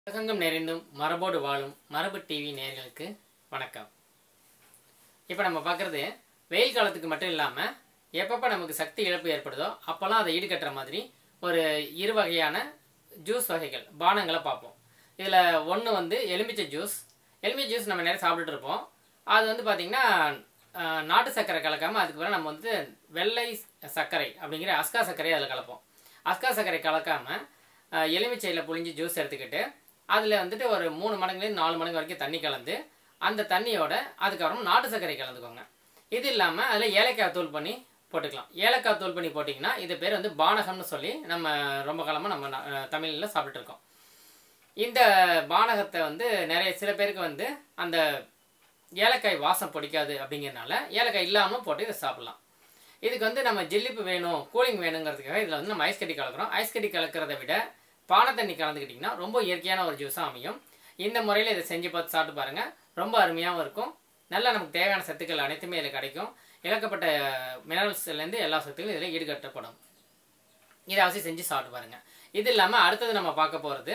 உலகெங்கும் நிறைந்தும் மரபோடு வாழும் மரபு டிவி நேயர்களுக்கு வணக்கம் இப்போ நம்ம பார்க்குறது வெயில் காலத்துக்கு மட்டும் இல்லாமல் எப்பப்போ நமக்கு சக்தி இழப்பு ஏற்படுதோ அப்போல்லாம் அதை ஈடுகட்டுற மாதிரி ஒரு இரு வகையான ஜூஸ் வகைகள் பானங்களை பார்ப்போம் இதில் ஒன்று வந்து எலுமிச்சை ஜூஸ் எலுமிச்சை ஜூஸ் நம்ம நிறைய சாப்பிட்டுட்டு இருப்போம் அது வந்து பார்த்திங்கன்னா ஆஹ், நாட்டு சர்க்கரை கலக்காமல் அதுக்கு பிறகு நம்ம வந்து வெள்ளை சர்க்கரை அப்படிங்கிற அஸ்கா சர்க்கரையை அதில் கலப்போம் அஸ்கா சர்க்கரை கலக்காமல் எலுமிச்சையில் புழிஞ்சு ஜூஸ் எடுத்துக்கிட்டு அதில் வந்துட்டு ஒரு மூணு மடங்குலேருந்து நாலு மடங்கு வரைக்கும் தண்ணி கலந்து அந்த தண்ணியோட அதுக்கப்புறம் நாட்டு சர்க்கரை கலந்துக்கோங்க இது இல்லாமல் அதில் ஏலக்காய் தூள் பண்ணி போட்டுக்கலாம் ஏலக்காய் தூள் பண்ணி போட்டிங்கன்னா இது பேர் வந்து பானகம்னு சொல்லி நம்ம ரொம்ப காலமாக நம்ம தமிழில் சாப்பிட்டுட்டு இருக்கோம் இந்த பானகத்தை வந்து நிறைய சில பேருக்கு வந்து அந்த ஏலக்காய் வாசம் பிடிக்காது அப்படிங்கிறனால ஏலக்காய் இல்லாமல் போட்டு இதை சாப்பிட்லாம் இதுக்கு வந்து நம்ம ஜில்லிப்பு வேணும் கூலிங் வேணுங்கிறதுக்காக இதில் வந்து நம்ம ஐஸ் கட்டி கலக்கிறோம் ஐஸ் கட்டி கலக்கிறத விட பானை தண்ணி கலந்துக்கிட்டிங்கன்னா ரொம்ப இயற்கையான ஒரு ஜூஸாக அமையும் இந்த முறையில் இதை செஞ்சு பார்த்து சாப்பிட்டு பாருங்கள் ரொம்ப அருமையாகவும் இருக்கும் நல்லா நமக்கு தேவையான சத்துக்கள் அனைத்துமே இதில் கிடைக்கும் இழக்கப்பட்ட மினரல்ஸ்லேருந்து எல்லா சத்துக்களும் இதில் ஈடுகட்டப்படும் இதை அவசியம் செஞ்சு சாப்பிட்டு பாருங்க இது இல்லாமல் அடுத்தது நம்ம பார்க்க போகிறது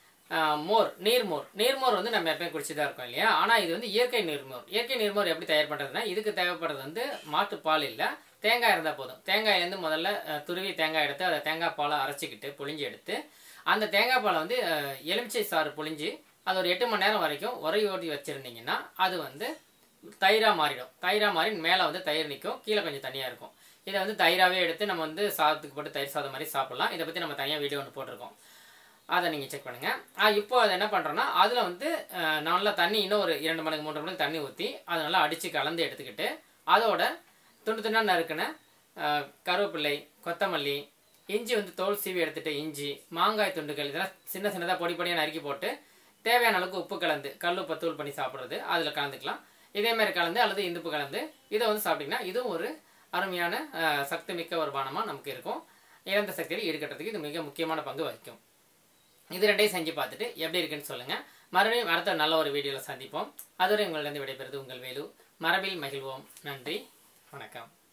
மோர் நீர்மோர் நீர்மோர் வந்து நம்ம எப்பயும் குடிச்சு தான் இருக்கோம் இல்லையா ஆனால் இது வந்து இயற்கை நீர்மோர் இயற்கை நீர்மோர் எப்படி தயார் பண்ணுறதுன்னா இதுக்கு தேவைப்படுறது வந்து மாட்டு பால் இல்லை தேங்காய் இருந்தால் போதும் தேங்காயிலேருந்து முதல்ல அஹ், துருவி தேங்காய் எடுத்து அதை தேங்காய் பாலை அரைச்சிக்கிட்டு புழிஞ்சு எடுத்து அந்த தேங்காய் பாலை வந்து அஹ், எலுமிச்சை சாறு புழிஞ்சு அது ஒரு எட்டு மணி நேரம் வரைக்கும் உரை ஓட்டி வச்சுருந்தீங்கன்னா அது வந்து தயிராக மாறிடும் தயிராக மாறி மேலே வந்து தயிர் நிற்கும் கீழே கொஞ்சம் தனியாக இருக்கும் இதை வந்து தயிராகவே எடுத்து நம்ம வந்து சாதத்துக்கு போட்டு தயிர் சாதம் மாதிரி சாப்பிடலாம் இதை பற்றி நம்ம தனியாக வீடியோ ஒன்று போட்டிருக்கோம் அதை நீங்கள் செக் பண்ணுங்கள் இப்போ அதை என்ன பண்ணுறோன்னா அதில் வந்து அஹ், நல்லா தண்ணி இன்னும் ஒரு இரண்டு மடங்கு மூன்று மடங்கு தண்ணி ஊற்றி அதை நல்லா அடித்து கலந்து எடுத்துக்கிட்டு அதோட துண்டு துண்டாக நறுக்கின அஹ், கருவேப்பிள்ளை கொத்தமல்லி இஞ்சி வந்து தோல் சீவி எடுத்துட்டு இஞ்சி மாங்காய் துண்டுகள் இதெல்லாம் சின்ன சின்னதாக பொடி பொடியாக நறுக்கி போட்டு தேவையான அளவுக்கு உப்பு கலந்து கல் உப்பை தூள் பண்ணி சாப்பிட்றது அதில் கலந்துக்கலாம் இதே மாதிரி கலந்து அல்லது இந்துப்பு கலந்து இதை வந்து சாப்பிட்டிங்கன்னா இதுவும் ஒரு அருமையான அஹ், சக்தி மிக்க ஒரு பானமாக நமக்கு இருக்கும் இழந்த சக்தியில் ஈடுகட்டுறதுக்கு இது மிக முக்கியமான பங்கு வகிக்கும் இது ரெண்டையும் செஞ்சு பார்த்துட்டு எப்படி இருக்குன்னு சொல்லுங்கள் மறுபடியும் அடுத்த நல்ல ஒரு வீடியோவில் சந்திப்போம் அதுவரை உங்களிடம் விடைபெறுது உங்கள் வேலு மரபில் மகிழ்வோம் நன்றி வணக்கம்